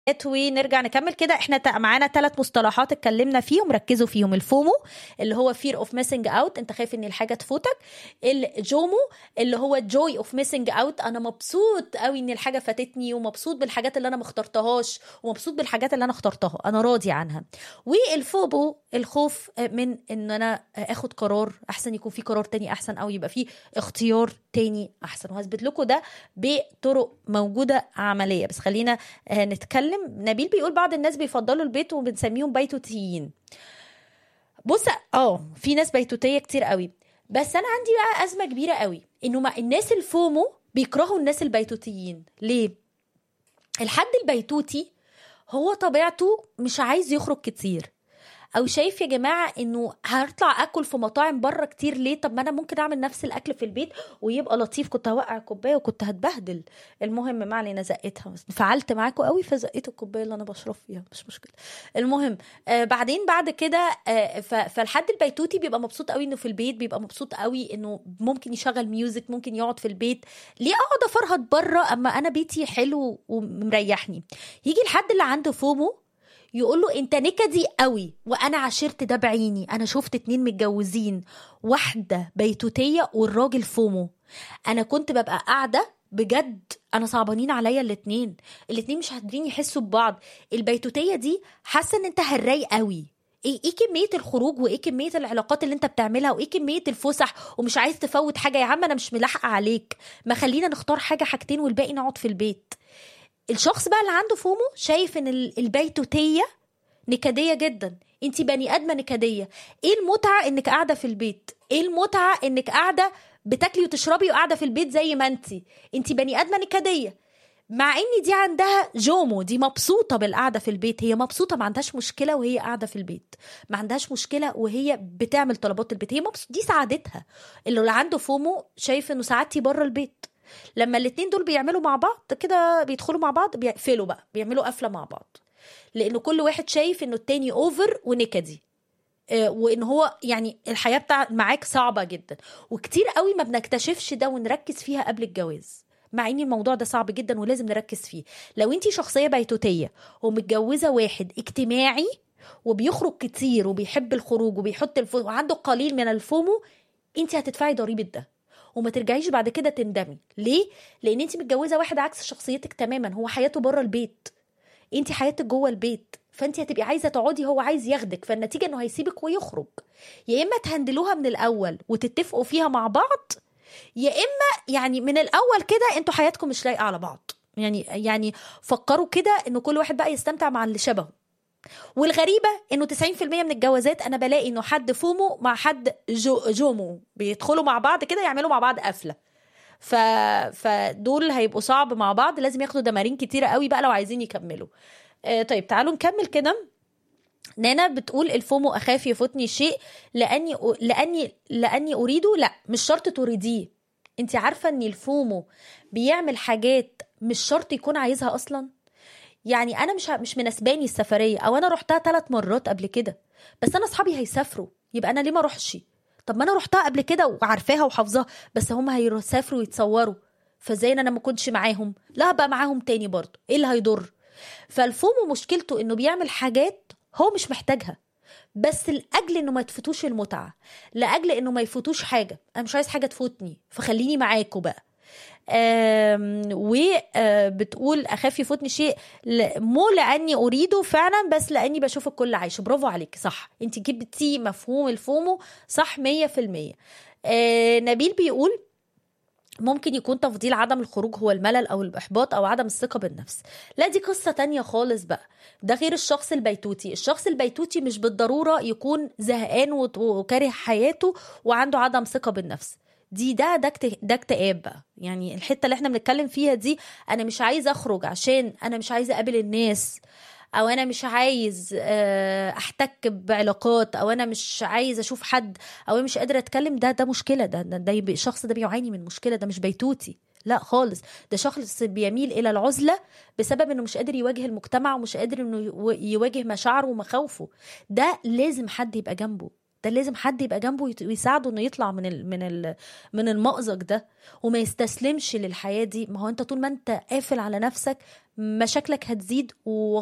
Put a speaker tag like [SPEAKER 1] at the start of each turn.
[SPEAKER 1] ونرجع نكمل كده احنا تا- معانا ثلاث مصطلحات اتكلمنا فيهم ركزوا فيهم الفومو اللي هو fear of missing out انت خايف ان الحاجه تفوتك الجومو اللي هو joy of missing out انا مبسوط قوي ان الحاجه فاتتني ومبسوط بالحاجات اللي انا ما اخترتهاش ومبسوط بالحاجات اللي انا اخترتها انا راضي عنها والفوبو الخوف من ان انا اخد قرار احسن يكون في قرار تاني احسن او يبقى في اختيار تاني احسن وهثبت لكم ده بطرق موجوده عمليه بس خلينا آه، نتكلم نبيل بيقول بعض الناس بيفضلوا البيت وبنسميهم بيتوتيين بص اه في ناس بيتوتيه كتير قوي بس انا عندي بقى ازمه كبيره قوي انه مع الناس الفومو بيكرهوا الناس البيتوتيين ليه الحد البيتوتي هو طبيعته مش عايز يخرج كتير او شايف يا جماعه انه هطلع اكل في مطاعم بره كتير ليه طب ما انا ممكن اعمل نفس الاكل في البيت ويبقى لطيف كنت هوقع الكوبايه وكنت هتبهدل المهم ما علينا زقتها بس فعلت معاكم قوي فزقيت الكوبايه اللي انا بشرب فيها مش مشكله المهم آه بعدين بعد كده آه ف- فالحد البيتوتي بيبقى مبسوط قوي انه في البيت بيبقى مبسوط قوي انه ممكن يشغل ميوزك ممكن يقعد في البيت ليه اقعد افرهد بره اما انا بيتي حلو ومريحني يجي الحد اللي عنده فومو يقول له انت نكدي قوي وانا عاشرت ده بعيني انا شفت اتنين متجوزين واحده بيتوتيه والراجل فومو انا كنت ببقى قاعده بجد انا صعبانين عليا الاتنين الاتنين مش قادرين يحسوا ببعض البيتوتيه دي حاسه ان انت هراي قوي ايه ايه كميه الخروج وايه كميه العلاقات اللي انت بتعملها وايه كميه الفسح ومش عايز تفوت حاجه يا عم انا مش ملاحقه عليك ما خلينا نختار حاجه حاجتين والباقي نقعد في البيت الشخص بقى اللي عنده فومو شايف ان ال- البيتوتيه نكديه جدا انت بني ادمه نكديه ايه المتعه انك قاعده في البيت ايه المتعه انك قاعده بتاكلي وتشربي وقاعده في البيت زي ما انت انت بني ادمه نكديه مع ان دي عندها جومو دي مبسوطه بالقعده في البيت هي مبسوطه ما عندهاش مشكله وهي قاعده في البيت ما عندهاش مشكله وهي بتعمل طلبات البيت هي مبسوطه دي سعادتها اللي عنده فومو شايف انه سعادتي بره البيت لما الاتنين دول بيعملوا مع بعض كده بيدخلوا مع بعض بيقفلوا بقى بيعملوا قفله مع بعض لانه كل واحد شايف انه التاني اوفر ونكدي آه، وان هو يعني الحياه بتاع معاك صعبه جدا وكتير قوي ما بنكتشفش ده ونركز فيها قبل الجواز مع ان الموضوع ده صعب جدا ولازم نركز فيه لو انت شخصيه بيتوتيه ومتجوزه واحد اجتماعي وبيخرج كتير وبيحب الخروج وبيحط الفو... وعنده قليل من الفومو انت هتدفعي ضريبه ده وما ترجعيش بعد كده تندمي ليه لان انت متجوزه واحد عكس شخصيتك تماما هو حياته بره البيت انت حياتك جوه البيت فانت هتبقي عايزه تقعدي هو عايز ياخدك فالنتيجه انه هيسيبك ويخرج يا اما تهندلوها من الاول وتتفقوا فيها مع بعض يا اما يعني من الاول كده انتوا حياتكم مش لايقه على بعض يعني يعني فكروا كده انه كل واحد بقى يستمتع مع اللي شبهه والغريبه انه 90% من الجوازات انا بلاقي انه حد فومو مع حد جو جومو بيدخلوا مع بعض كده يعملوا مع بعض قفله ف... فدول هيبقوا صعب مع بعض لازم ياخدوا تمارين كتيره قوي بقى لو عايزين يكملوا آه طيب تعالوا نكمل كده نانا بتقول الفومو اخاف يفوتني شيء لاني لاني لاني اريده لا مش شرط تريديه انت عارفه ان الفومو بيعمل حاجات مش شرط يكون عايزها اصلا يعني انا مش مش مناسباني السفريه او انا رحتها ثلاث مرات قبل كده بس انا اصحابي هيسافروا يبقى انا ليه ما اروحش طب ما انا رحتها قبل كده وعارفاها وحافظاها بس هم هيسافروا ويتصوروا فازاي انا ما كنتش معاهم لا بقى معاهم تاني برضه ايه اللي هيضر فالفومو مشكلته انه بيعمل حاجات هو مش محتاجها بس لاجل انه ما تفوتوش المتعه لاجل انه ما يفوتوش حاجه انا مش عايز حاجه تفوتني فخليني معاكم بقى وبتقول اخاف يفوتني شيء ل- مو لاني اريده فعلا بس لاني بشوف الكل عايش برافو عليك صح انت جبتي مفهوم الفومو صح 100% آه، نبيل بيقول ممكن يكون تفضيل عدم الخروج هو الملل او الاحباط او عدم الثقه بالنفس لا دي قصه تانية خالص بقى ده غير الشخص البيتوتي الشخص البيتوتي مش بالضروره يكون زهقان وت- وكاره حياته وعنده عدم ثقه بالنفس دي ده ده اكت- ده اكتئاب بقى يعني الحته اللي احنا بنتكلم فيها دي انا مش عايزه اخرج عشان انا مش عايزه اقابل الناس او انا مش عايز آه، احتك بعلاقات او انا مش عايز اشوف حد او انا مش قادره اتكلم ده ده مشكله ده ده, ده يبقى- الشخص ده بيعاني من مشكله ده مش بيتوتي لا خالص ده شخص بيميل الى العزله بسبب انه مش قادر يواجه المجتمع ومش قادر انه يو- يواجه مشاعره ومخاوفه ده لازم حد يبقى جنبه ده لازم حد يبقى جنبه ويت- ويساعده انه يطلع من ال من ال من المأزق ده وما يستسلمش للحياه دي ما هو انت طول ما انت قافل على نفسك مشاكلك هتزيد و